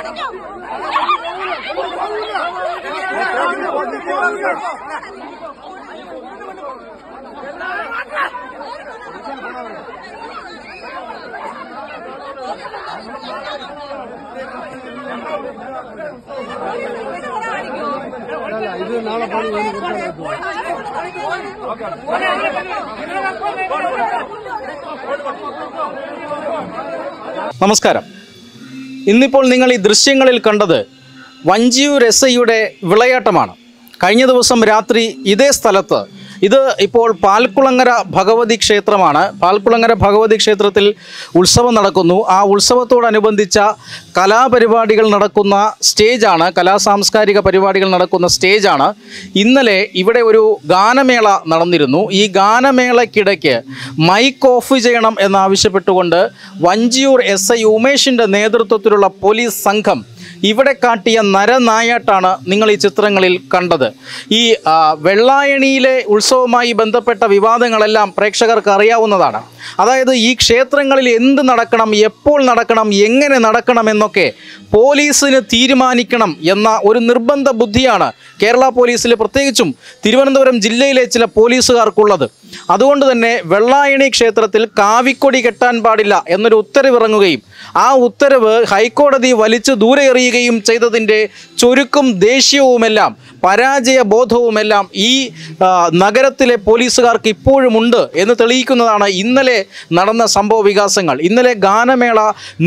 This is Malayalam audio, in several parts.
ഇത് നാളെ പണി കഴിഞ്ഞ് കൊടുത്താൽ മതി. നമസ്കാരം ഇന്നിപ്പോൾ നിങ്ങൾ ഈ ദൃശ്യങ്ങളിൽ കണ്ടത് വഞ്ചിയൂർ എസ് ഐയുടെ വിളയാട്ടമാണ് കഴിഞ്ഞ ദിവസം രാത്രി ഇതേ സ്ഥലത്ത് ഇത് ഇപ്പോൾ പാൽക്കുളങ്ങര ഭഗവതി ക്ഷേത്രമാണ് പാൽക്കുളങ്ങര ഭഗവതി ക്ഷേത്രത്തിൽ ഉത്സവം നടക്കുന്നു ആ ഉത്സവത്തോടനുബന്ധിച്ച കലാപരിപാടികൾ നടക്കുന്ന സ്റ്റേജാണ് കലാ സാംസ്കാരിക പരിപാടികൾ നടക്കുന്ന സ്റ്റേജാണ് ഇന്നലെ ഇവിടെ ഒരു ഗാനമേള നടന്നിരുന്നു ഈ ഗാനമേളയ്ക്കിടയ്ക്ക് മൈക്ക് ഓഫ് ചെയ്യണം എന്നാവശ്യപ്പെട്ടുകൊണ്ട് വഞ്ചിയൂർ എസ് ഐ ഉമേഷിൻ്റെ നേതൃത്വത്തിലുള്ള പോലീസ് സംഘം ഇവിടെ കാട്ടിയ നരനായാട്ടാണ് നിങ്ങൾ ഈ ചിത്രങ്ങളിൽ കണ്ടത് ഈ ആ, വെള്ളായണിയിലെ ഉത്സവവുമായി ബന്ധപ്പെട്ട വിവാദങ്ങളെല്ലാം പ്രേക്ഷകർക്ക് അറിയാവുന്നതാണ് അതായത് ഈ ക്ഷേത്രങ്ങളിൽ എന്ത് നടക്കണം എപ്പോൾ നടക്കണം എങ്ങനെ നടക്കണം എന്നൊക്കെ പോലീസിന് തീരുമാനിക്കണം എന്ന ഒരു നിർബന്ധ ബുദ്ധിയാണ് കേരള പോലീസിൽ പ്രത്യേകിച്ചും തിരുവനന്തപുരം ജില്ലയിലെ ചില പോലീസുകാർക്കുള്ളത് അതുകൊണ്ട് തന്നെ വെള്ളായണി ക്ഷേത്രത്തിൽ കാവിക്കൊടി കെട്ടാൻ പാടില്ല എന്നൊരു ഉത്തരവിറങ്ങുകയും ആ ഉത്തരവ് ഹൈക്കോടതി വലിച്ചു ദൂരെ എറിയുകയും ചെയ്തതിൻ്റെ ചുരുക്കും ദേഷ്യവുമെല്ലാം പരാജയ ബോധവുമെല്ലാം ഈ ആ, നഗരത്തിലെ പോലീസുകാർക്ക് ഇപ്പോഴുമുണ്ട് എന്ന് തെളിയിക്കുന്നതാണ് ഇന്നലെ നടന്ന സംഭവ വികാസങ്ങൾ ഇന്നലെ ഗാനമേള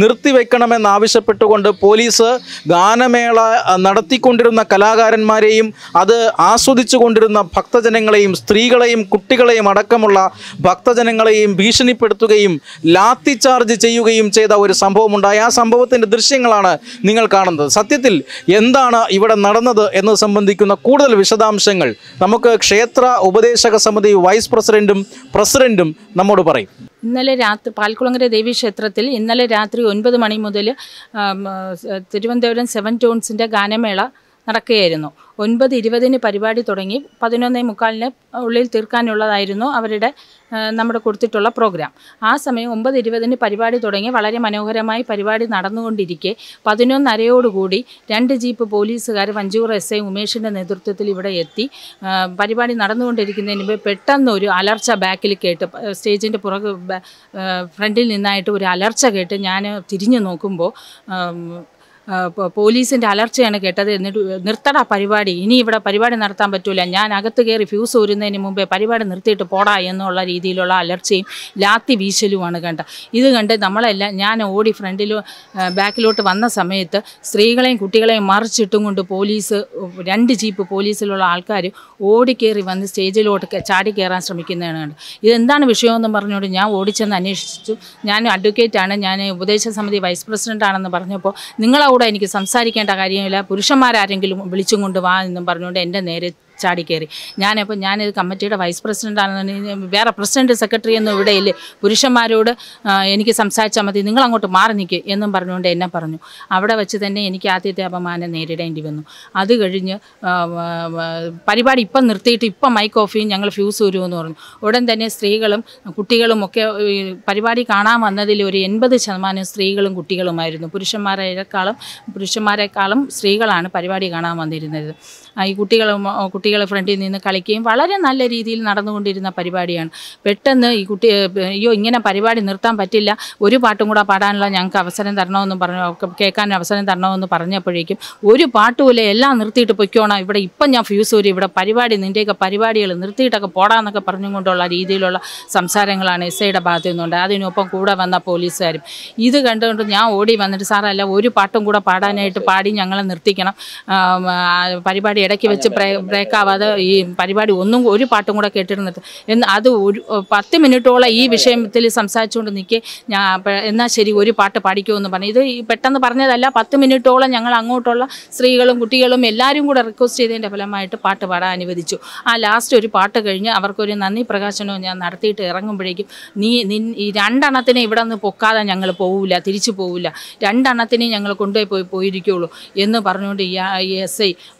നിർത്തിവെക്കണമെന്നാവശ്യപ്പെട്ടുകൊണ്ട് പോലീസ് ഗാനമേള ആ, നടത്തിക്കൊണ്ടിരുന്ന കലാകാരന്മാരെയും അത് ആസ്വദിച്ചു കൊണ്ടിരുന്ന ഭക്തജനങ്ങളെയും സ്ത്രീകളെയും കുട്ടികളെയും അടക്കമുള്ള ഭക്തജനങ്ങളെയും ഭീഷണിപ്പെടുത്തുകയും ലാത്തി ചാർജ് ചെയ്യുകയും ചെയ്ത ഒരു സംഭവമുണ്ടായി ആ സംഭവത്തിൻ്റെ ദൃശ്യങ്ങളാണ് നിങ്ങൾ കാണുന്നത് സത്യത്തിൽ എന്താണ് ഇവിടെ നടന്നത് എന്ന് സംബന്ധിക്കുന്ന കൂടുതൽ വിശദാംശങ്ങൾ നമുക്ക് ക്ഷേത്ര ഉപദേശക സമിതി വൈസ് പ്രസിഡന്റും പ്രസിഡന്റും നമ്മോട് പറയും ഇന്നലെ രാത്രി പാൽക്കുളങ്ങര ദേവി ക്ഷേത്രത്തിൽ ഇന്നലെ രാത്രി ഒൻപത് മണി മുതൽ ആം, ആ, സ് തിരുവനന്തപുരം സെവൻ ടോൺസിൻ്റെ ഗാനമേള നടക്കുകയായിരുന്നു ഒൻപത് ഇരുപതിന് പരിപാടി തുടങ്ങി പതിനൊന്നേ മുക്കാലിന് ഉള്ളിൽ തീർക്കാനുള്ളതായിരുന്നു അവരുടെ ആ, നമ്മുടെ കൊടുത്തിട്ടുള്ള പ്രോഗ്രാം ആ സമയം ഒമ്പത് ഇരുപതിന് പരിപാടി തുടങ്ങി വളരെ മനോഹരമായി പരിപാടി നടന്നുകൊണ്ടിരിക്കെ പതിനൊന്നരയോടുകൂടി രണ്ട് ജീപ്പ് പോലീസുകാർ വഞ്ചൂർ എസ് ഐ ഉമേഷിൻ്റെ നേതൃത്വത്തിൽ ഇവിടെ എത്തി ആ, പരിപാടി നടന്നുകൊണ്ടിരിക്കുന്നതിന് മുമ്പ് പെട്ടെന്ന് ഒരു അലർച്ച ബാക്കിൽ കേട്ട് പ- സ്റ്റേജിൻ്റെ പുറകു ബ- ആ, ഫ്രണ്ടിൽ നിന്നായിട്ട് ഒരു അലർച്ച കേട്ട് ഞാൻ തിരിഞ്ഞു നോക്കുമ്പോൾ ആം, ആ, പോ- പോലീസിൻ്റെ അലർച്ചയാണ് കേട്ടത് എന്നിട്ട് നിർത്തടാ പരിപാടി ഇനി ഇവിടെ പരിപാടി നടത്താൻ പറ്റൂല ഞാൻ അകത്ത് കയറി ഫ്യൂസ് ഊരുന്നതിന് മുമ്പേ പരിപാടി നിർത്തിയിട്ട് പോടാ എന്നുള്ള രീതിയിലുള്ള അലർച്ചയും ലാത്തി വീശലുമാണ് കണ്ട ഇത് കണ്ട് നമ്മളെല്ലാം ഞാൻ ഓടി ഫ്രണ്ടിൽ ബാക്കിലോട്ട് വന്ന സമയത്ത് സ്ത്രീകളെയും കുട്ടികളെയും മറിച്ചിട്ടും കൊണ്ട് പോലീസ് രണ്ട് ജീപ്പ് പോലീസിലുള്ള ആൾക്കാർ ഓടിക്കേറി വന്ന് സ്റ്റേജിലോട്ട് കെ- ചാടി കയറാൻ ശ്രമിക്കുന്നതാണ് കണ്ടത് ഇതെന്താണ് വിഷയമെന്ന് പറഞ്ഞുകൊണ്ട് ഞാൻ ഓടിച്ചെന്ന് അന്വേഷിച്ചു ഞാൻ അഡ്വക്കേറ്റാണ് ഞാൻ ഉപദേശ സമിതി വൈസ് പ്രസിഡന്റ് ആണെന്ന് പറഞ്ഞപ്പോൾ നിങ്ങളോട് എനിക്ക് സംസാരിക്കേണ്ട കാര്യമില്ല പുരുഷന്മാരാരെങ്കിലും വിളിച്ചും കൊണ്ട് വാ എന്നും പറഞ്ഞുകൊണ്ട് എൻ്റെ നേരെ ചാടിക്കയറി ഞാനപ്പോൾ ഞാനിത് കമ്മിറ്റിയുടെ വൈസ് പ്രസിഡന്റ് ആണെന്ന് വേറെ പ്രസിഡന്റ് സെക്രട്ടറി ഒന്നും ഇവിടെ ഇല്ലേ പുരുഷന്മാരോട് ആ, എനിക്ക് സംസാരിച്ചാൽ മതി നിങ്ങൾ അങ്ങോട്ട് മാറി നിൽക്കുക എന്നും പറഞ്ഞുകൊണ്ട് എന്നെ പറഞ്ഞു അവിടെ വെച്ച് തന്നെ എനിക്ക് ആദ്യത്തെ അപമാനം നേരിടേണ്ടി വന്നു അത് കഴിഞ്ഞ് ആ, ആ, ആ, പരിപാടി ഇപ്പം നിർത്തിയിട്ട് ഇപ്പം മൈക്ക് ഓഫ് ചെയ്യും ഞങ്ങൾ ഫ്യൂസ് വരുമെന്ന് പറഞ്ഞു ഉടൻ തന്നെ സ്ത്രീകളും കുട്ടികളും ഒക്കെ ഈ പരിപാടി കാണാൻ വന്നതിൽ ഒരു എൺപത് ശതമാനം സ്ത്രീകളും കുട്ടികളുമായിരുന്നു പുരുഷന്മാരെക്കാളും പുരുഷന്മാരെക്കാളും സ്ത്രീകളാണ് പരിപാടി കാണാൻ വന്നിരുന്നത് ആ, ഈ കുട്ടികളും ആ, കുട്ടികളെ ഫ്രണ്ടിൽ നിന്ന് കളിക്കുകയും വളരെ നല്ല രീതിയിൽ നടന്നുകൊണ്ടിരുന്ന പരിപാടിയാണ് പെട്ടെന്ന് ഈ കുട്ടി അയ്യോ ഇങ്ങനെ പരിപാടി നിർത്താൻ പറ്റില്ല ഒരു പാട്ടും കൂടെ പാടാനുള്ള ഞങ്ങൾക്ക് അവസരം തരണമെന്ന് പറഞ്ഞു ഒക്കെ കേൾക്കാൻ അവസരം തരണമെന്ന് പറഞ്ഞപ്പോഴേക്കും ഒരു പാട്ടുമില്ല എല്ലാം നിർത്തിയിട്ട് പൊയ്ക്കോണം ഇവിടെ ഇപ്പം ഞാൻ ഫ്യൂസ് വരും ഇവിടെ പരിപാടി നിൻ്റെയൊക്കെ പരിപാടികൾ നിർത്തിയിട്ടൊക്കെ പോടാന്നൊക്കെ പറഞ്ഞുകൊണ്ടുള്ള രീതിയിലുള്ള സംസാരങ്ങളാണ് എസ് ഐയുടെ ഭാഗത്തു നിന്നുണ്ട് അതിനൊപ്പം കൂടെ വന്ന പോലീസുകാരും ഇത് കണ്ടുകൊണ്ട് ഞാൻ ഓടി വന്നിട്ട് സാറല്ല ഒരു പാട്ടും കൂടെ പാടാനായിട്ട് പാടി ഞങ്ങളെ നിർത്തിക്കണം ആം, ആ, പരിപാടി ഇടയ്ക്ക് വെച്ച് ബ്രേ ബ്രേക്ക് ആവാതെ ഈ പരിപാടി ഒന്നും ഒരു പാട്ടും കൂടെ കേട്ടിരുന്നിട്ട് എന്ന് അത് ഒരു പത്ത് മിനിറ്റോളം ഈ വിഷയത്തിൽ സംസാരിച്ചുകൊണ്ട് നിൽക്കെ ഞാൻ പ- എന്നാൽ ശരി ഒരു പാട്ട് പാടിക്കുമോ എന്ന് പറഞ്ഞു ഇത് ഈ പെട്ടെന്ന് പറഞ്ഞതല്ല പത്ത് മിനിറ്റോളം ഞങ്ങൾ അങ്ങോട്ടുള്ള സ്ത്രീകളും കുട്ടികളും എല്ലാവരും കൂടെ റിക്വസ്റ്റ് ചെയ്തതിൻ്റെ ഫലമായിട്ട് പാട്ട് പാടാൻ അനുവദിച്ചു ആ ലാസ്റ്റ് ഒരു പാട്ട് കഴിഞ്ഞ് അവർക്കൊരു നന്ദി പ്രകാശനവും ഞാൻ നടത്തിയിട്ട് ഇറങ്ങുമ്പോഴേക്കും നീ നിൻ ഈ രണ്ടെണ്ണത്തിനെ ഇവിടെ നിന്ന് പൊക്കാതെ ഞങ്ങൾ പോവില്ല തിരിച്ചു പോവില്ല രണ്ടെണ്ണത്തിനെ ഞങ്ങൾ കൊണ്ടുപോയി പോയി പോയിരിക്കുള്ളൂ എന്ന് പറഞ്ഞുകൊണ്ട് ഈ എസ് ഐ ഭയങ്കര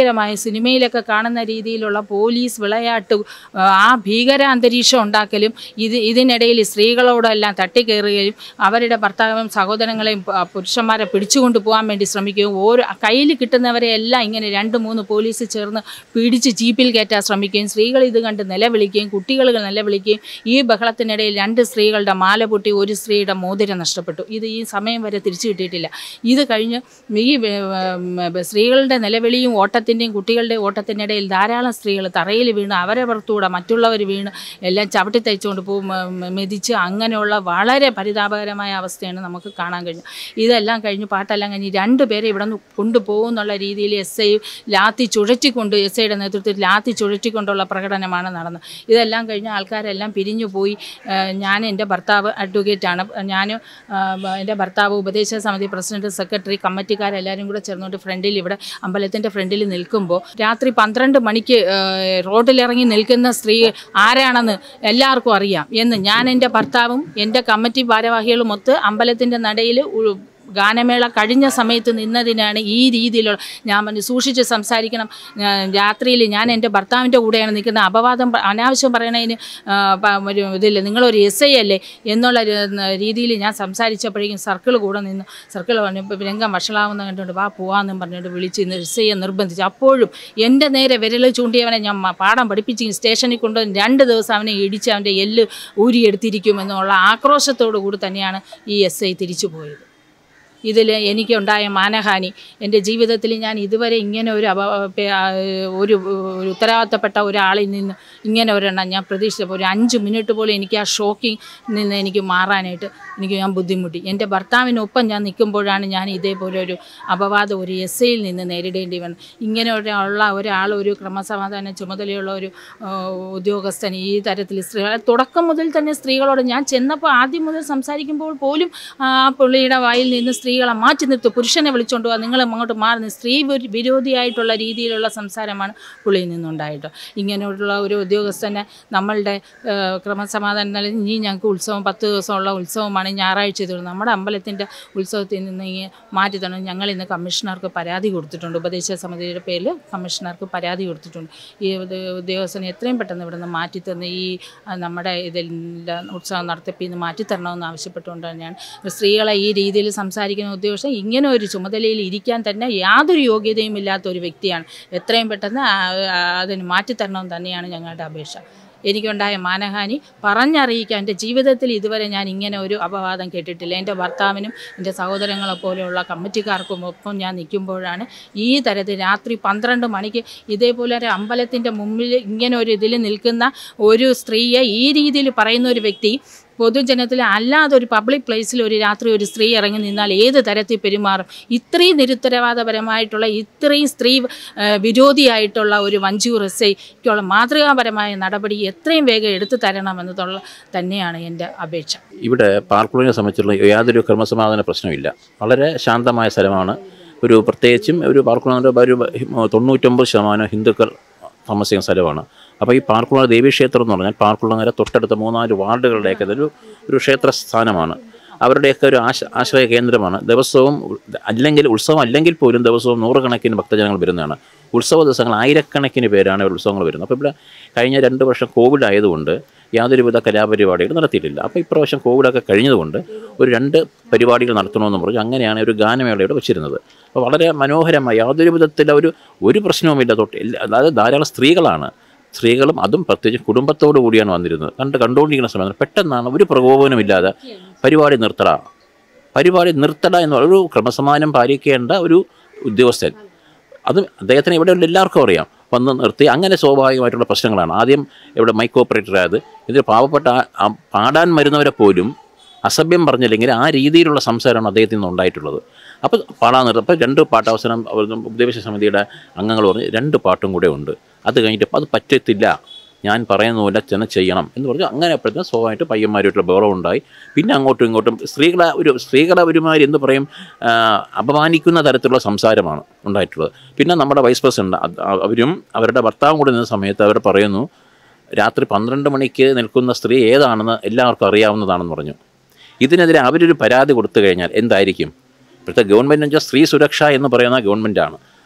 ഭീകരമായ സിനിമയിലൊക്കെ കാണുന്ന രീതിയിലുള്ള പോലീസ് വിളയാട്ട് ആ ഭീകര അന്തരീക്ഷം ഉണ്ടാക്കലും ഇത് ഇതിനിടയിൽ സ്ത്രീകളോടെല്ലാം തട്ടിക്കയറുകയും അവരുടെ ഭർത്താവും സഹോദരങ്ങളെയും പ- പുരുഷന്മാരെ പിടിച്ചുകൊണ്ട് പോകാൻ വേണ്ടി ശ്രമിക്കുകയും ഓരോ കയ്യിൽ കിട്ടുന്നവരെ എല്ലാം ഇങ്ങനെ രണ്ട് മൂന്ന് പോലീസ് ചേർന്ന് പിടിച്ച് ജീപ്പിൽ കയറ്റാൻ ശ്രമിക്കുകയും സ്ത്രീകൾ ഇത് കണ്ട് നിലവിളിക്കുകയും കുട്ടികൾ നിലവിളിക്കുകയും ഈ ബഹളത്തിനിടയിൽ രണ്ട് സ്ത്രീകളുടെ മാല പൊട്ടി ഒരു സ്ത്രീയുടെ മോതിരം നഷ്ടപ്പെട്ടു ഇത് ഈ സമയം വരെ തിരിച്ചു കിട്ടിയിട്ടില്ല ഇത് കഴിഞ്ഞ് ഈ വേ- ഉം, സ്ത്രീകളുടെ നിലവിളിയും ഓട്ടത്തിൻ്റെയും കുട്ടികളുടെ ഓട്ടത്തിനിടയിൽ ധാരാളം സ്ത്രീകൾ തറയിൽ വീണ് അവരെ പുറത്തുകൂടെ മറ്റുള്ളവർ വീണ് എല്ലാം ചവിട്ടി തയ്ച്ചുകൊണ്ട് പോകും മെതിച്ച് അങ്ങനെയുള്ള വളരെ പരിതാപകരമായ അവസ്ഥയാണ് നമുക്ക് കാണാൻ കഴിഞ്ഞത് ഇതെല്ലാം കഴിഞ്ഞ് പാട്ടെല്ലാം കഴിഞ്ഞ് രണ്ട് പേരെ ഇവിടെ നിന്ന് കൊണ്ടുപോകും എന്നുള്ള രീതിയിൽ എസ് ഐ ലാത്തി ചുഴറ്റിക്കൊണ്ട് എസ് ഐയുടെ നേതൃത്വത്തിൽ ലാത്തി ചുഴറ്റിക്കൊണ്ടുള്ള പ്രകടനമാണ് നടന്നത് ഇതെല്ലാം കഴിഞ്ഞ് ആൾക്കാരെല്ലാം പിരിഞ്ഞു പോയി ആ, ഞാൻ എൻ്റെ ഭർത്താവ് അഡ്വക്കേറ്റാണ് ഞാനും ആ, എൻ്റെ ഭർത്താവ് ഉപദേശ സമിതി പ്രസിഡന്റ് സെക്രട്ടറി കമ്മിറ്റിക്കാരെല്ലാവരും കൂടെ ചേർന്നുകൊണ്ട് ഫ്രണ്ടിൽ ഇവിടെ അമ്പലത്തിൻ്റെ ഫ്രണ്ടിൽ നിൽക്കുമ്പോൾ രാത്രി പന്ത്രണ്ട് മണിക്ക് ആ, റോഡിലിറങ്ങി നിൽക്കുന്ന സ്ത്രീ ആരാണെന്ന് എല്ലാവർക്കും അറിയാം എന്ന് ഞാൻ എൻ്റെ ഭർത്താവും എൻ്റെ കമ്മിറ്റി ഭാരവാഹികളും ഒത്ത് അമ്പലത്തിൻ്റെ നടയിൽ ഉ- ഗാനമേള കഴിഞ്ഞ സമയത്ത് നിന്നതിനാണ് ഈ രീതിയിലുള്ള ഞാൻ പറഞ്ഞു സൂക്ഷിച്ച് സംസാരിക്കണം രാത്രിയിൽ ഞാൻ എൻ്റെ ഭർത്താവിൻ്റെ കൂടെയാണ് നിൽക്കുന്നത് അപവാദം പ- അനാവശ്യം പറയണതിന് ആ, പ- ഒരു ഇതില്ല നിങ്ങളൊരു എസ് ഐ അല്ലേ എന്നുള്ള രീതിയിൽ ഞാൻ സംസാരിച്ചപ്പോഴേക്കും സർക്കിൾ കൂടെ നിന്ന് സർക്കിൾ പറഞ്ഞു ഇപ്പം രംഗം വഷളാവുന്ന കണ്ടുകൊണ്ട് വാ പോവാന്നും പറഞ്ഞുകൊണ്ട് വിളിച്ച് എസ് ഐയെ നിർബന്ധിച്ചു അപ്പോഴും എൻ്റെ നേരെ വിരൽ ചൂണ്ടിയവനെ ഞാൻ മ- പാഠം പഠിപ്പിച്ച് സ്റ്റേഷനിൽ കൊണ്ടുവന്ന് രണ്ട് ദിവസം അവനെ ഇടിച്ച് അവൻ്റെ എല്ല് ഊരിയെടുത്തിരിക്കുമെന്നുള്ള ആക്രോശത്തോടു കൂടി തന്നെയാണ് ഈ എസ് ഐ തിരിച്ചു പോയത് ഇതിൽ എനിക്കുണ്ടായ മാനഹാനി എൻ്റെ ജീവിതത്തിൽ ഞാൻ ഇതുവരെ ഇങ്ങനെ ഒരു അപ പെ- ആ, ഒരു ഒരു ഉത്തരവാദിത്തപ്പെട്ട ഒരാളിൽ നിന്ന് ഇങ്ങനെ ഒരെണ്ണം ഞാൻ പ്രതീക്ഷിച്ചപ്പോൾ ഒരു അഞ്ച് മിനിറ്റ് പോലും എനിക്ക് ആ ഷോക്കിംഗ് നിന്ന് എനിക്ക് മാറാനായിട്ട് എനിക്ക് ഞാൻ ബുദ്ധിമുട്ടി എൻ്റെ ഭർത്താവിനൊപ്പം ഞാൻ നിൽക്കുമ്പോഴാണ് ഞാൻ ഇതേപോലെ ഒരു അപവാദം ഒരു എസ് ഐയിൽ നിന്ന് നേരിടേണ്ടി വന്നത് ഇങ്ങനെ ഒരാളുള്ള ഒരാൾ ഒരു ക്രമസമാധാന ചുമതലയുള്ള ഒരു ആ, ഉദ്യോഗസ്ഥൻ ഈ തരത്തിൽ സ്ത്രീകളെ തുടക്കം മുതൽ തന്നെ സ്ത്രീകളോട് ഞാൻ ചെന്നപ്പോൾ ആദ്യം മുതൽ സംസാരിക്കുമ്പോൾ പോലും ആ പുള്ളിയുടെ വായിൽ നിന്ന് സ്ത്രീകളെ മാറ്റി നിർത്തും പുരുഷനെ വിളിച്ചുകൊണ്ട് പോകാം നിങ്ങൾ അങ്ങോട്ട് മാറി നിന്ന് സ്ത്രീ വിരു- വിരോധിയായിട്ടുള്ള രീതിയിലുള്ള സംസാരമാണ് പുള്ളിയിൽ നിന്നുണ്ടായിട്ട് ഇങ്ങനെയുള്ള ഒരു ഉദ്യോഗസ്ഥനെ നമ്മളുടെ ആ, ക്രമസമാധാനം നില ഇനി ഞങ്ങൾക്ക് ഉത്സവം പത്ത് ദിവസമുള്ള ഉത്സവമാണ് ഞായറാഴ്ച ഇത് നമ്മുടെ അമ്പലത്തിൻ്റെ ഉത്സവത്തിൽ നിന്ന് ഈ മാറ്റി തന്നെ ഞങ്ങൾ ഇന്ന് കമ്മീഷണർക്ക് പരാതി കൊടുത്തിട്ടുണ്ട് ഉപദേശ സമിതിയുടെ പേരിൽ കമ്മീഷണർക്ക് പരാതി കൊടുത്തിട്ടുണ്ട് ഈ ഉദ്യ- ഉദ്യോഗസ്ഥനെ എത്രയും പെട്ടെന്ന് ഇവിടെ നിന്ന് മാറ്റി തന്ന് ഈ ആ, നമ്മുടെ ഇതിൽ ഉത്സവം നടത്തിപ്പിൽ നിന്ന് മാറ്റി തരണമെന്ന് ആവശ്യപ്പെട്ടുകൊണ്ട് തന്നെയാണ് സ്ത്രീകളെ ഈ രീതിയിൽ സംസാരിക്കുന്ന ഉദ്യോഗസ്ഥൻ ഇങ്ങനെ ഒരു ചുമതലയിൽ ഇരിക്കാൻ തന്നെ യാതൊരു യോഗ്യതയും ഇല്ലാത്ത ഒരു വ്യക്തിയാണ് എത്രയും പെട്ടെന്ന് ആ- ആ- അതിന് മാറ്റിത്തരണമെന്ന് തന്നെയാണ് ഞങ്ങളുടെ അപേക്ഷ എനിക്കുണ്ടായ മാനഹാനി പറഞ്ഞറിയിക്കാൻ എൻ്റെ ജീവിതത്തിൽ ഇതുവരെ ഞാൻ ഇങ്ങനെ ഒരു അപവാദം കേട്ടിട്ടില്ല എൻ്റെ ഭർത്താവിനും എൻ്റെ സഹോദരങ്ങളെ പോലെയുള്ള കമ്മിറ്റിക്കാർക്കും ഒപ്പം ഞാൻ നിൽക്കുമ്പോഴാണ് ഈ തരത്തിൽ രാത്രി പന്ത്രണ്ട് മണിക്ക് ഇതേപോലെ ഒരു അമ്പലത്തിൻ്റെ മുമ്പിൽ ഇങ്ങനെ ഒരു ഇതിൽ നിൽക്കുന്ന ഒരു സ്ത്രീയെ ഈ രീതിയിൽ പറയുന്ന ഒരു വ്യക്തി പൊതുജനത്തിൽ അല്ലാതെ ഒരു പബ്ലിക് പ്ലേസിൽ ഒരു രാത്രി ഒരു സ്ത്രീ ഇറങ്ങി നിന്നാൽ ഏത് തരത്തിൽ പെരുമാറും ഇത്രയും നിരുത്തരവാദപരമായിട്ടുള്ള ഇത്രയും സ്ത്രീ ആ, വിരോധിയായിട്ടുള്ള ഒരു വഞ്ചൂർ എസ് ഐക്കുള്ള മാതൃകാപരമായ നടപടി എത്രയും വേഗം എടുത്തു തരണമെന്നതുള്ള തന്നെയാണ് എൻ്റെ അപേക്ഷ ഇവിടെ പാർക്കുളിനെ സംബന്ധിച്ചുള്ള യാതൊരു ക്രമസമാധാന പ്രശ്നമില്ല വളരെ ശാന്തമായ സ്ഥലമാണ് ഒരു പ്രത്യേകിച്ചും ഒരു പാർക്കുളങ്ങളുടെ ഒരു തൊണ്ണൂറ്റൊമ്പത് ശതമാനം ഹിന്ദുക്കൾ താമസിക്കുന്ന സ്ഥലമാണ് അപ്പോൾ ഈ പാർക്കുളങ്ങര ദേവീക്ഷേത്രം എന്ന് പറഞ്ഞാൽ പാർക്കുളങ്ങര തൊട്ടടുത്ത മൂന്നാല് വാർഡുകളുടെയൊക്കെ ഒരു ഒരു ക്ഷേത്ര സ്ഥാനമാണ് അവരുടെയൊക്കെ ഒരു ആശ ആശ്രയ കേന്ദ്രമാണ് ദിവസവും അല്ലെങ്കിൽ ഉത്സവം അല്ലെങ്കിൽ പോലും ദിവസവും നൂറുകണക്കിന് ഭക്തജനങ്ങൾ വരുന്നതാണ് ഉത്സവ ദിവസങ്ങൾ ആയിരക്കണക്കിന് പേരാണ് ഇവിടെ ഉത്സവങ്ങൾ വരുന്നത് അപ്പോൾ ഇവിടെ കഴിഞ്ഞ രണ്ട് വർഷം കോവിഡ് ആയതുകൊണ്ട് യാതൊരുവിധ കലാപരിപാടികൾ നടത്തിയിട്ടില്ല അപ്പോൾ ഇപ്രാവശ്യം കോവിഡൊക്കെ കഴിഞ്ഞതുകൊണ്ട് ഒരു രണ്ട് പരിപാടികൾ നടത്തണമെന്ന് പറഞ്ഞു അങ്ങനെയാണ് ഒരു ഗാനമേള ഇവിടെ വെച്ചിരുന്നത് അപ്പോൾ വളരെ മനോഹരമായി യാതൊരു വിധത്തിലെ ഒരു ഒരു പ്രശ്നവുമില്ല തൊട്ട് എല്ലാ- അതായത് ധാരാളം സ്ത്രീകളാണ് സ്ത്രീകളും അതും പ്രത്യേകിച്ച് കുടുംബത്തോടു കൂടിയാണ് വന്നിരുന്നത് കണ്ട് കണ്ടുകൊണ്ടിരിക്കുന്ന സമയത്ത് പെട്ടെന്നാണ് ഒരു പ്രകോപനമില്ലാതെ പരിപാടി നിർത്തട പരിപാടി നിർത്തട എന്ന് പറയുന്ന ഒരു ക്രമസമാനം പാലിക്കേണ്ട ഒരു ഉദ്യോഗസ്ഥൻ അത് അദ്ദേഹത്തിന് ഇവിടെയുള്ള എല്ലാവർക്കും അറിയാം വന്ന് നിർത്തി അങ്ങനെ സ്വാഭാവികമായിട്ടുള്ള പ്രശ്നങ്ങളാണ് ആദ്യം ഇവിടെ മൈക്ക് ഓപ്പറേറ്റർ ആയത് ഇതിൽ പാവപ്പെട്ട ആ- ആ പാടാൻ വരുന്നവരെ പോലും അസഭ്യം പറഞ്ഞില്ലെങ്കിൽ ആ രീതിയിലുള്ള സംസാരമാണ് അദ്ദേഹത്തിൽ നിന്ന് ഉണ്ടായിട്ടുള്ളത് അപ്പോൾ പാടാൻ നിർത്തും അപ്പോൾ രണ്ട് പാട്ടവസരം അവർ ഉപദേശ സമിതിയുടെ അംഗങ്ങൾ പറഞ്ഞ് രണ്ട് പാട്ടും കൂടെ ഉണ്ട് അത് കഴിഞ്ഞിട്ട് അപ്പോൾ അത് പറ്റത്തില്ല ഞാൻ പറയുന്നതുപോലെ തന്നെ ചെയ്യണം എന്ന് പറഞ്ഞു അങ്ങനെ അപ്പോഴത്തേന് സ്വാഭാവികമായിട്ട് പയ്യന്മാരുമായിട്ടുള്ള ബഹളം ഉണ്ടായി പിന്നെ അങ്ങോട്ടും ഇങ്ങോട്ടും സ്ത്രീകളെ ഒരു സ്ത്രീകളെ ഒരുമാതിരി എന്ത് പറയും ആ, അപമാനിക്കുന്ന തരത്തിലുള്ള സംസാരമാണ് ഉണ്ടായിട്ടുള്ളത് പിന്നെ നമ്മുടെ വൈസ് പ്രസിഡന്റ് അത് അവരും അവരുടെ ഭർത്താവും കൂടെ നിന്ന സമയത്ത് അവർ പറയുന്നു രാത്രി പന്ത്രണ്ട് മണിക്ക് നിൽക്കുന്ന സ്ത്രീ ഏതാണെന്ന് എല്ലാവർക്കും അറിയാവുന്നതാണെന്ന് പറഞ്ഞു ഇതിനെതിരെ അവരൊരു പരാതി കൊടുത്തു കഴിഞ്ഞാൽ എന്തായിരിക്കും ഇപ്പോഴത്തെ ഗവൺമെൻറ് വെച്ചാൽ സ്ത്രീ സുരക്ഷ എന്ന് പറയുന്ന ഗവൺമെൻറ്റാണ്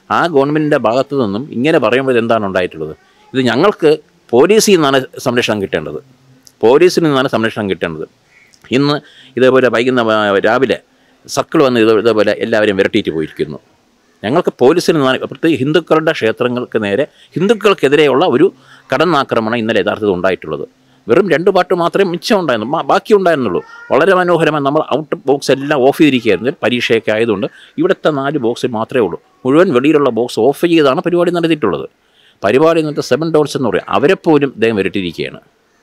ആ ഗവൺമെൻറ്റിൻ്റെ ഭാഗത്തു നിന്നും ഇങ്ങനെ പറയുമ്പോൾ എന്താണ് ഉണ്ടായിട്ടുള്ളത് ഇത് ഞങ്ങൾക്ക് പോലീസിൽ നിന്നാണ് സംരക്ഷണം കിട്ടേണ്ടത് പോലീസിൽ നിന്നാണ് സംരക്ഷണം കിട്ടേണ്ടത് ഇന്ന് ഇതേപോലെ വൈകുന്ന രാവിലെ സർക്കിൾ വന്ന് ഇത് ഇതേപോലെ എല്ലാവരെയും വിരട്ടിയിട്ട് പോയിരിക്കുന്നു ഞങ്ങൾക്ക് പോലീസിൽ നിന്നാണ് പ്രത്യേകിച്ച് ഹിന്ദുക്കളുടെ ക്ഷേത്രങ്ങൾക്ക് നേരെ ഹിന്ദുക്കൾക്കെതിരെയുള്ള ഒരു കടന്നാക്രമണം ഇന്നലെ യഥാർത്ഥത്തിൽ ഉണ്ടായിട്ടുള്ളത് വെറും രണ്ട് പാട്ട് മാത്രമേ മിച്ചം ഉണ്ടായിരുന്നു ബാ- ബാക്കി ഉണ്ടായിരുന്നുള്ളൂ വളരെ മനോഹരമായി നമ്മൾ ഔട്ട് ബോക്സ് എല്ലാം ഓഫ് ചെയ്തിരിക്കുകയായിരുന്നു പരീക്ഷയൊക്കെ ആയതുകൊണ്ട് ഇവിടുത്തെ നാല് ബോക്സ് മാത്രമേ ഉള്ളൂ മുഴുവൻ വെളിയിലുള്ള ബോക്സ് ഓഫ് ചെയ്താണ് പരിപാടി നടത്തിയിട്ടുള്ളത് പരിപാടി എന്നിട്ട് സെവൻ ഡോൾസ് എന്ന് പറയും അവരെപ്പോലും അദ്ദേഹം വിരട്ടിയിരിക്കുകയാണ്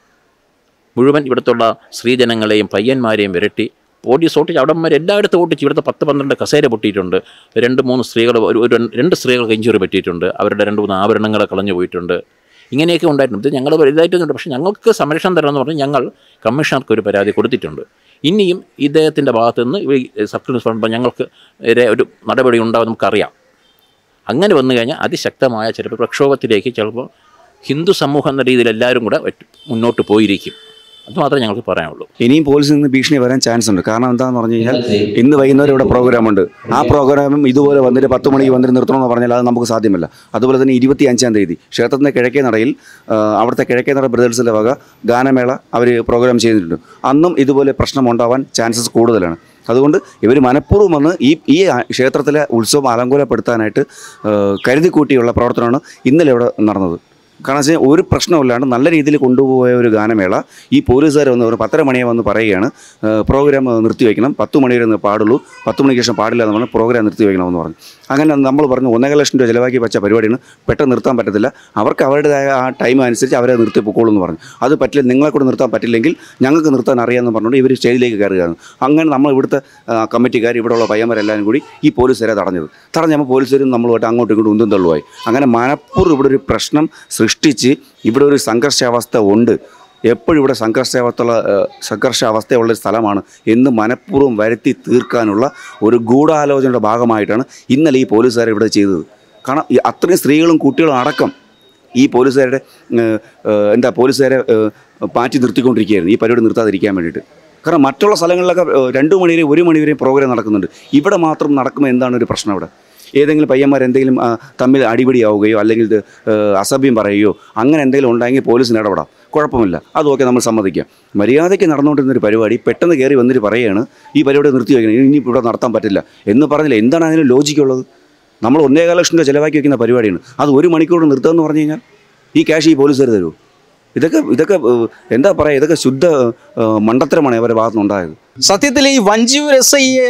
മുഴുവൻ ഇവിടുത്തുള്ള സ്ത്രീജനങ്ങളെയും പയ്യന്മാരെയും വിരട്ടി പോലീസ് ഓട്ടിച്ച് അവിടെ വരെ എല്ലായിടത്തും ഓട്ടിച്ച് ഇവിടുത്തെ പത്ത് പന്ത്രണ്ട് കസേര പൊട്ടിയിട്ടുണ്ട് രണ്ട് മൂന്ന് സ്ത്രീകൾ ഒരു ഒരു രണ്ട് സ്ത്രീകൾക്ക് ഇഞ്ചുറി പറ്റിയിട്ടുണ്ട് അവരുടെ രണ്ട് മൂന്ന് ആഭരണങ്ങൾ കളഞ്ഞു പോയിട്ടുണ്ട് ഇങ്ങനെയൊക്കെ ഉണ്ടായിട്ടുണ്ട് ഇത് ഞങ്ങൾ വലുതായിട്ടുണ്ട് പക്ഷേ ഞങ്ങൾക്ക് സംരക്ഷണം തരണമെന്ന് പറഞ്ഞ് ഞങ്ങൾ കമ്മീഷണർക്ക് ഒരു പരാതി കൊടുത്തിട്ടുണ്ട് ഇനിയും ഇദ്ദേഹത്തിൻ്റെ ഭാഗത്തു നിന്ന് ഈ സബ് ഇൻസ്പെക്ടർ ഞങ്ങൾക്ക് എതിരെ ഒരു നടപടി ഉണ്ടാവും നമുക്കറിയാം അങ്ങനെ വന്നു കഴിഞ്ഞാൽ അതിശക്തമായ ചിലപ്പോൾ പ്രക്ഷോഭത്തിലേക്ക് ചിലപ്പോൾ ഹിന്ദു സമൂഹം എന്ന രീതിയിൽ എല്ലാവരും കൂടെ ഒറ്റ- മുന്നോട്ട് പോയിരിക്കും അത് മാത്രമേ ഞങ്ങൾക്ക് പറയാനുള്ളൂ ഇനിയും പോലീസിൽ നിന്ന് ഭീഷണി വരാൻ ചാൻസ് ഉണ്ട് കാരണം എന്താണെന്ന് പറഞ്ഞു കഴിഞ്ഞാൽ ഇന്ന് വൈകുന്നേരം ഇവിടെ പ്രോഗ്രാം ഉണ്ട് ആ പ്രോഗ്രാമും ഇതുപോലെ വന്നിട്ട് പത്ത് മണിക്ക് വന്നിട്ട് നിർത്തണമെന്ന് പറഞ്ഞാൽ അത് നമുക്ക് സാധ്യമല്ല അതുപോലെ തന്നെ ഇരുപത്തി അഞ്ചാം തീയതി ക്ഷേത്രത്തിൻ്റെ കിഴക്കേ നടയിൽ ആ, അവിടുത്തെ കിഴക്കേ നട ബ്രദേഴ്സിൻ്റെ വക ഗാനമേള അവർ പ്രോഗ്രാം ചെയ്തിട്ടുണ്ട് അന്നും ഇതുപോലെ പ്രശ്നം ഉണ്ടാവാൻ ചാൻസസ് കൂടുതലാണ് അതുകൊണ്ട് ഇവർ മനഃപൂർവ്വം വന്ന് ഈ ഈ ക്ഷേത്രത്തിലെ ഉത്സവം അലങ്കോലപ്പെടുത്താനായിട്ട് ആ, കരുതിക്കൂട്ടിയുള്ള പ്രവർത്തനമാണ് ഇന്നലെ ഇവിടെ നടന്നത് കാരണം വെച്ചാൽ ഒരു പ്രശ്നമില്ലാണ്ട് നല്ല രീതിയിൽ കൊണ്ടുപോയ ഒരു ഗാനമേള ഈ പോലീസുകാർ വന്ന് ഒരു പത്തര മണിയെ വന്ന് പറയുകയാണ് ഏഹ് പ്രോഗ്രാം നിർത്തിവെക്കണം പത്ത് മണി വരെ പാടുള്ളൂ പത്ത് മണിക്ക് ശേഷം പാടില്ല എന്ന് പറഞ്ഞ് പ്രോഗ്രാം നിർത്തിവെക്കണമെന്ന് പറഞ്ഞു അങ്ങനെ നമ്മൾ പറഞ്ഞു ഒന്നര ലക്ഷം രൂപ ചിലവാക്കി വെച്ച പരിപാടിയാണ് പെട്ടെന്ന് നിർത്താൻ പറ്റത്തില്ല അവർക്ക് അവരുടേതായ ആ ടൈം അനുസരിച്ച് അവരെ നിർത്തി പൊക്കോളൂ എന്ന് പറഞ്ഞു അത് പറ്റില്ല നിങ്ങളെ കൂടെ നിർത്താൻ പറ്റില്ലെങ്കിൽ ഞങ്ങൾക്ക് നിർത്താൻ അറിയാമെന്ന് പറഞ്ഞുകൊണ്ട് ഇവർ സ്റ്റേജിലേക്ക് കയറുകയാണ് അങ്ങനെ നമ്മൾ ഇവിടുത്തെ ആ, കമ്മിറ്റിക്കാർ ഇവിടെയുള്ള പയ്യന്മാരെല്ലാവരും കൂടി ഈ പോലീസുകാരെ തടഞ്ഞത് തടഞ്ഞപ്പോൾ പോലീസുകാരും നമ്മളുമായിട്ട് അങ്ങോട്ടും ഇങ്ങോട്ടും ഉന്തും തള്ളുമായി അങ്ങനെ മനഃപൂർവ്വം ഇവിടെ ഒരു പ്രശ്നം സൃഷ്ടിച്ച് ഇവിടെ ഒരു സംഘർഷാവസ്ഥ ഉണ്ട് എപ്പോഴും ഇവിടെ സംഘർഷാവസ്ഥയുള്ള ഏഹ്, സംഘർഷാവസ്ഥയുള്ള ഒരു സ്ഥലമാണ് എന്ന് മനഃപൂർവ്വം വരുത്തി തീർക്കാനുള്ള ഒരു ഗൂഢാലോചനയുടെ ഭാഗമായിട്ടാണ് ഇന്നലെ ഈ പോലീസുകാർ ഇവിടെ ചെയ്തത് കാരണം ഈ അത്രയും സ്ത്രീകളും കുട്ടികളും അടക്കം ഈ പോലീസുകാരുടെ ഏഹ്, ഏഹ്, എന്താ പോലീസുകാരെ ഏഹ്, മാറ്റി നിർത്തിക്കൊണ്ടിരിക്കുകയായിരുന്നു ഈ പരിപാടി നിർത്താതിരിക്കാൻ വേണ്ടിയിട്ട് കാരണം മറ്റുള്ള സ്ഥലങ്ങളിലൊക്കെ ഏഹ്, രണ്ട് മണി വരെ ഒരു മണി വരെ പ്രോഗ്രാം നടക്കുന്നുണ്ട് ഇവിടെ മാത്രം നടക്കുമ്പോൾ എന്താണ് ഒരു പ്രശ്നം ഇവിടെ ഏതെങ്കിലും പയ്യന്മാർ എന്തെങ്കിലും ആ, തമ്മിൽ അടിപിടിയാവുകയോ അല്ലെങ്കിൽ ഇത്, ഏഹ്, അസഭ്യം പറയുകയോ അങ്ങനെ എന്തെങ്കിലും ഉണ്ടെങ്കിൽ പോലീസിന് ഇടപെടാം കുഴപ്പമില്ല അതൊക്കെ നമ്മൾ സമ്മതിക്കാം മര്യാദയ്ക്ക് നടന്നുകൊണ്ടിരുന്നൊരു പരിപാടി പെട്ടെന്ന് കയറി വന്നിട്ട് പറയുകയാണ് ഈ പരിപാടി നിർത്തി വയ്ക്കണം ഇനി ഇവിടെ നടത്താൻ പറ്റില്ല എന്ന് പറഞ്ഞില്ല എന്താണ് അതിന് ലോജിക്കുള്ളത് നമ്മൾ ഒന്നേകാല ലക്ഷം രൂപ ചിലവാക്കി വെക്കുന്ന പരിപാടിയാണ് അത് ഒരു മണിക്കൂർ നിർത്തുകയെന്ന് പറഞ്ഞു കഴിഞ്ഞാൽ ഈ ക്യാഷ് ഈ പോലീസുകാർ തരുമോ ഇതൊക്കെ ഇതൊക്കെ ഏഹ്, എന്താ പറയുക ഇതൊക്കെ ശുദ്ധ ഏഹ്, മണ്ടത്തരമാണ് ഇവരുടെ ഭാഗത്തുനിന്നുണ്ടായത് സത്യത്തിൽ ഈ വഞ്ചിയൂർ എസ് ഐയെ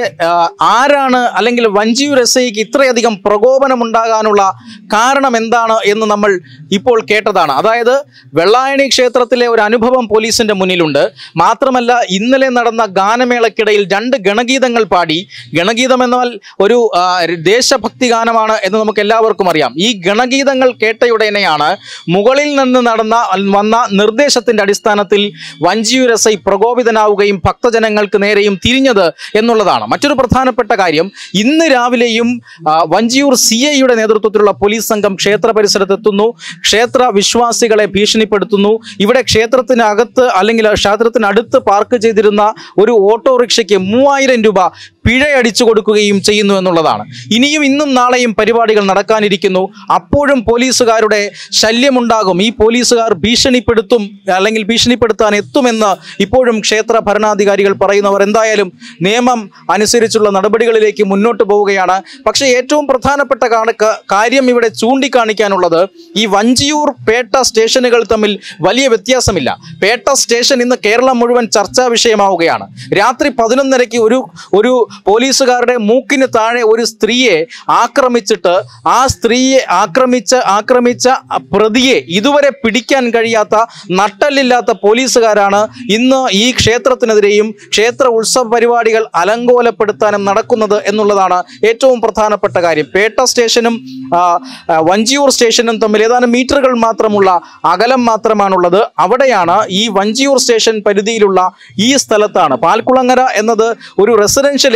ആരാണ് അല്ലെങ്കിൽ വഞ്ചിയൂർ എസ് ഐക്ക് ഇത്രയധികം പ്രകോപനം ഉണ്ടാകാനുള്ള കാരണം എന്താണ് എന്ന് നമ്മൾ ഇപ്പോൾ കേട്ടതാണ് അതായത് വെള്ളായണി ക്ഷേത്രത്തിലെ ഒരു അനുഭവം പോലീസിന്റെ മുന്നിലുണ്ട് മാത്രമല്ല ഇന്നലെ നടന്ന ഗാനമേളക്കിടയിൽ രണ്ട് ഗണഗീതങ്ങൾ പാടി ഗണഗീതം എന്നാൽ ഒരു ആ, ദേശഭക്തി ഗാനമാണ് എന്ന് നമുക്ക് എല്ലാവർക്കും അറിയാം ഈ ഗണഗീതങ്ങൾ കേട്ടയുടനെയാണ് മുകളിൽ നിന്ന് നടന്ന വന്ന നിർദ്ദേശത്തിന്റെ അടിസ്ഥാനത്തിൽ വഞ്ചിയൂർ എസ് ഐ പ്രകോപിതനാവുകയും ഭക്തജനങ്ങൾക്ക് നേരെയും തിരിഞ്ഞത് എന്നുള്ളതാണ് മറ്റൊരു പ്രധാനപ്പെട്ട കാര്യം ഇന്ന് രാവിലെയും ആ, വഞ്ചിയൂർ സി ഐയുടെ നേതൃത്വത്തിലുള്ള പോലീസ് സംഘം ക്ഷേത്ര പരിസരത്തെത്തുന്നു ക്ഷേത്ര വിശ്വാസികളെ ഭീഷണിപ്പെടുത്തുന്നു ഇവിടെ ക്ഷേത്രത്തിനകത്ത് അല്ലെങ്കിൽ ക്ഷേത്രത്തിനടുത്ത് പാർക്ക് ചെയ്തിരുന്ന ഒരു ഓട്ടോറിക്ഷയ്ക്ക് മൂവായിരം രൂപ പിഴ അടിച്ചു കൊടുക്കുകയും ചെയ്യുന്നു എന്നുള്ളതാണ് ഇനിയും ഇന്നും നാളെയും പരിപാടികൾ നടക്കാനിരിക്കുന്നു അപ്പോഴും പോലീസുകാരുടെ ശല്യമുണ്ടാകും ഈ പോലീസുകാർ ഭീഷണിപ്പെടുത്തും അല്ലെങ്കിൽ ഭീഷണിപ്പെടുത്താൻ എത്തുമെന്ന് ഇപ്പോഴും ക്ഷേത്ര ഭരണാധികാരികൾ പറയുന്നവർ എന്തായാലും നിയമം അനുസരിച്ചുള്ള നടപടികളിലേക്ക് മുന്നോട്ട് പോവുകയാണ് പക്ഷേ ഏറ്റവും പ്രധാനപ്പെട്ട കാണ- ക- കാര്യം ഇവിടെ ചൂണ്ടിക്കാണിക്കാനുള്ളത് ഈ വഞ്ചിയൂർ പേട്ട സ്റ്റേഷനുകൾ തമ്മിൽ വലിയ വ്യത്യാസമില്ല പേട്ട സ്റ്റേഷൻ ഇന്ന് കേരളം മുഴുവൻ ചർച്ചാ വിഷയമാവുകയാണ് രാത്രി പതിനൊന്നരയ്ക്ക് ഒരു ഒരു പോലീസുകാരുടെ മൂക്കിന് താഴെ ഒരു സ്ത്രീയെ ആക്രമിച്ചിട്ട് ആ സ്ത്രീയെ ആക്രമിച്ച് ആക്രമിച്ച പ്രതിയെ ഇതുവരെ പിടിക്കാൻ കഴിയാത്ത നട്ടല്ലില്ലാത്ത പോലീസുകാരാണ് ഇന്ന് ഈ ക്ഷേത്രത്തിനെതിരെയും ക്ഷേത്ര ഉത്സവ പരിപാടികൾ അലങ്കോലപ്പെടുത്താനും നടക്കുന്നത് എന്നുള്ളതാണ് ഏറ്റവും പ്രധാനപ്പെട്ട കാര്യം പേട്ട സ്റ്റേഷനും ആ, ആ, വഞ്ചിയൂർ സ്റ്റേഷനും തമ്മിൽ ഏതാനും മീറ്ററുകൾ മാത്രമുള്ള അകലം മാത്രമാണുള്ളത് അവിടെയാണ് ഈ വഞ്ചിയൂർ സ്റ്റേഷൻ പരിധിയിലുള്ള ഈ സ്ഥലത്താണ് പാൽക്കുളങ്ങര എന്നത് ഒരു റെസിഡൻഷ്യൽ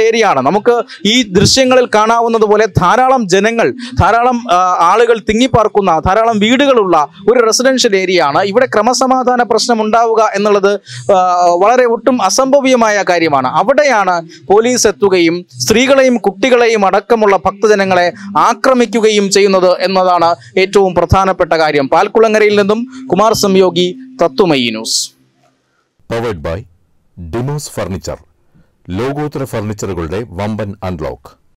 ഏരിയ ആണ് നമുക്ക് ഈ ദൃശ്യങ്ങളിൽ കാണാവുന്നത് പോലെ ധാരാളം ജനങ്ങൾ ധാരാളം ആ, ആളുകൾ തിങ്ങിപ്പാർക്കുന്ന ധാരാളം വീടുകളുള്ള ഒരു റെസിഡൻഷ്യൽ ഏരിയ ആണ് ഇവിടെ ക്രമസമാധാന പ്രശ്നം ഉണ്ടാവുക എന്നുള്ളത് ആ, വളരെ ഒട്ടും അസംഭവ്യമായ കാര്യമാണ് അവിടെയാണ് പോലീസ് എത്തുകയും സ്ത്രീകളെയും കുട്ടികളെയും അടക്കമുള്ള ഭക്തജനങ്ങളെ ആക്രമിക്കുകയും ചെയ്യുന്നത് എന്നതാണ് ഏറ്റവും പ്രധാനപ്പെട്ട കാര്യം പാൽക്കുളങ്ങരയിൽ നിന്നും Kumar Samyogi Tathwamayi news powered by Dimos furniture ലോകോത്തര ഫർണിച്ചറുകളുടെ വമ്പൻ അൺലോക്ക്